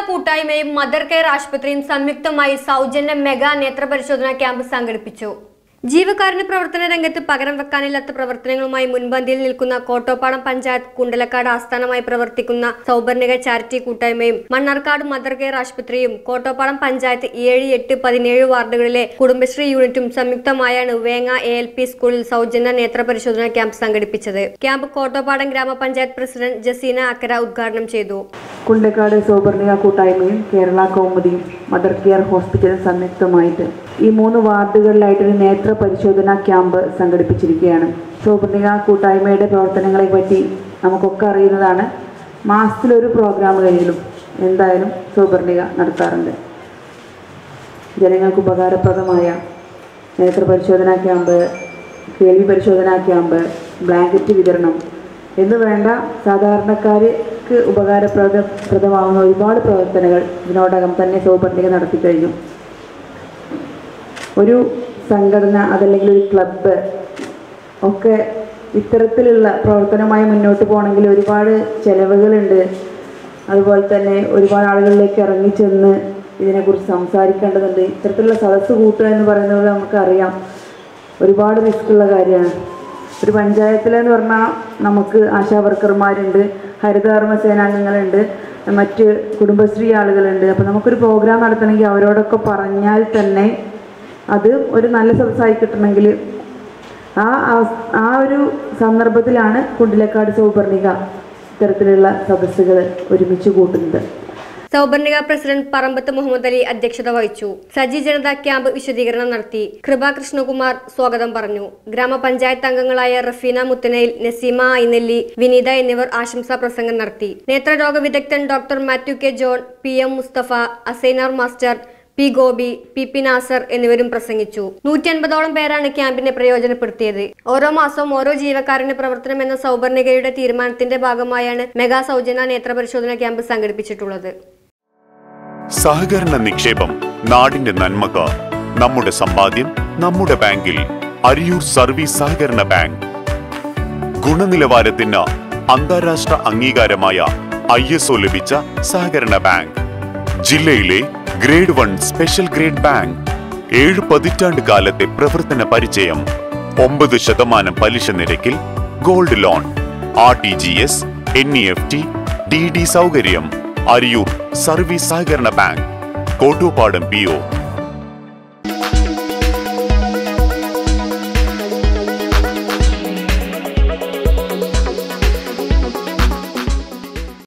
കൂട്ടായ്മയും mother care ആശുപത്രിയും സംയുക്തമായി സൗജന്യ മെഗാ നേത്ര പരിശോധനാ ക്യാമ്പ് സംഘടിപ്പിച്ചു ജീവകാരുണ്യ പ്രവർത്തന രംഗത്ത് പകരം വെക്കാനില്ലാത്ത പ്രവർത്തനങ്ങളുമായി മുൻപന്തിയിൽ നിൽക്കുന്ന കോട്ടോപ്പാടം പഞ്ചായത്ത് കുണ്ടലക്കാട് ആസ്ഥാനമായി പ്രവർത്തിക്കുന്ന സൗപർണിക ചാരിറ്റി കൂട്ടായ്മയും മണ്ണാർക്കാട് മദർ കെയർ ആശുപത്രിയും കോട്ടോപ്പാടം പഞ്ചായത്ത് ഏഴ് എട്ട് പതിനേഴ് വാർഡുകളിലെ കുടുംബശ്രീ യൂണിറ്റും സംയുക്തമായാണ് വേങ്ങ എ എൽ പി സ്കൂളിൽ സൗജന്യ നേത്ര പരിശോധനാ ക്യാമ്പ് സംഘടിപ്പിച്ചത് ക്യാമ്പ് കോട്ടോപ്പാടം ഗ്രാമപഞ്ചായത്ത് പ്രസിഡന്റ് ജസീന അക്കര ഉദ്ഘാടനം ചെയ്തു കുണ്ടക്കാട് സൗപർണിക കൂട്ടായ്മയും കേരള കൗമുദിയും മദർ കെയർ ഹോസ്പിറ്റലും സംയുക്തമായിട്ട് ഈ മൂന്ന് വാർഡുകളിലായിട്ടൊരു നേത്ര പരിശോധനാ ക്യാമ്പ് സംഘടിപ്പിച്ചിരിക്കുകയാണ് സൗപർണിക കൂട്ടായ്മയുടെ പ്രവർത്തനങ്ങളെ പറ്റി നമുക്കൊക്കെ അറിയുന്നതാണ് മാസത്തിലൊരു പ്രോഗ്രാം കഴിഞ്ഞിലും എന്തായാലും സൗപർണിക നടത്താറുണ്ട് ജനങ്ങൾക്ക് ഉപകാരപ്രദമായ നേത്ര പരിശോധനാ ക്യാമ്പ് കേൾവി പരിശോധനാ ക്യാമ്പ് ബ്ലാങ്കറ്റ് വിതരണം എന്ന് വേണ്ട സാധാരണക്കാർക്ക് ഉപകാരപ്രദ പ്രദമാവുന്ന ഒരുപാട് പ്രവർത്തനങ്ങൾ ഇതിനോടകം തന്നെ സൗപർണിക നടത്തിക്കഴിഞ്ഞു ഒരു സംഘടന അതല്ലെങ്കിൽ ഒരു ക്ലബ്ബ് ഒക്കെ ഇത്തരത്തിലുള്ള പ്രവർത്തനമായി മുന്നോട്ട് പോകണമെങ്കിൽ ഒരുപാട് ചെലവുകളുണ്ട് അതുപോലെ തന്നെ ഒരുപാട് ആളുകളിലേക്ക് ഇറങ്ങിച്ചെന്ന് ഇതിനെക്കുറിച്ച് സംസാരിക്കേണ്ടതുണ്ട് ഇത്തരത്തിലുള്ള സദസ്സ് കൂട്ടുക എന്ന് പറയുന്നത് നമുക്കറിയാം ഒരുപാട് റിസ്ക്കുള്ള കാര്യമാണ് ഒരു പഞ്ചായത്തിലെന്ന് പറഞ്ഞാൽ നമുക്ക് ആശാ വർക്കർമാരുണ്ട് ഹരിതകർമ്മ സേനാംഗങ്ങളുണ്ട് മറ്റ് കുടുംബശ്രീ ആളുകളുണ്ട് അപ്പോൾ നമുക്കൊരു പ്രോഗ്രാം നടത്തണമെങ്കിൽ അവരോടൊക്കെ പറഞ്ഞാൽ തന്നെ അത് ഒരു നല്ല സദസ്സായി കിട്ടണമെങ്കിൽ ആ അവസ്- ആ ഒരു സന്ദർഭത്തിലാണ് കുണ്ടിലക്കാട് സൗപർണിക ഇത്തരത്തിലുള്ള സദസ്സുകൾ ഒരുമിച്ച് കൂട്ടുന്നത് സൗപർണിക പ്രസിഡന്റ് പറമ്പത്ത് മുഹമ്മദ് അലി അധ്യക്ഷത വഹിച്ചു സജി ജനത ക്യാമ്പ് വിശദീകരണം നടത്തി കൃപ കൃഷ്ണകുമാർ സ്വാഗതം പറഞ്ഞു ഗ്രാമപഞ്ചായത്ത് അംഗങ്ങളായ റഫീന മുത്തനയിൽ നസീമ ഐനെല്ലി വിനീത എന്നിവർ ആശംസാ പ്രസംഗം നടത്തി നേത്രരോഗ വിദഗ്ധൻ doctor Mathew K John P M Musthafa Asainar master P Gopi P P Nasar എന്നിവരും പ്രസംഗിച്ചു നൂറ്റി അൻപതോളം പേരാണ് ക്യാമ്പിനെ പ്രയോജനപ്പെടുത്തിയത് ഓരോ മാസവും ഓരോ ജീവക്കാരന്റെ പ്രവർത്തനം എന്ന സൗപർണികയുടെ തീരുമാനത്തിന്റെ ഭാഗമായാണ് മെഗാ സൗജന്യ നേത്ര പരിശോധന ക്യാമ്പ് സംഘടിപ്പിച്ചിട്ടുള്ളത് സഹകരണ നിക്ഷേപം നാടിന്റെ നന്മക്ക് നമ്മുടെ സമ്പാദ്യം നമ്മുടെ ബാങ്കിൽ അരിയൂർ സർവീസ് സഹകരണ ബാങ്ക് ഗുണനിലവാരത്തിന് അന്താരാഷ്ട്ര അംഗീകാരമായ ഐ എസ് ഒ ലഭിച്ച സഹകരണ ബാങ്ക് ജില്ലയിലെ grade one special grade bank ഏഴ് പതിറ്റാണ്ട് കാലത്തെ പ്രവർത്തന പരിചയം ഒമ്പത് ശതമാനം പലിശ നിരക്കിൽ gold loan R T G S N E F T D D സൗകര്യം അരിയൂർ സർവീസ് സഹകരണ ബാങ്ക് കോട്ടൂപ്പാടം പി ഒ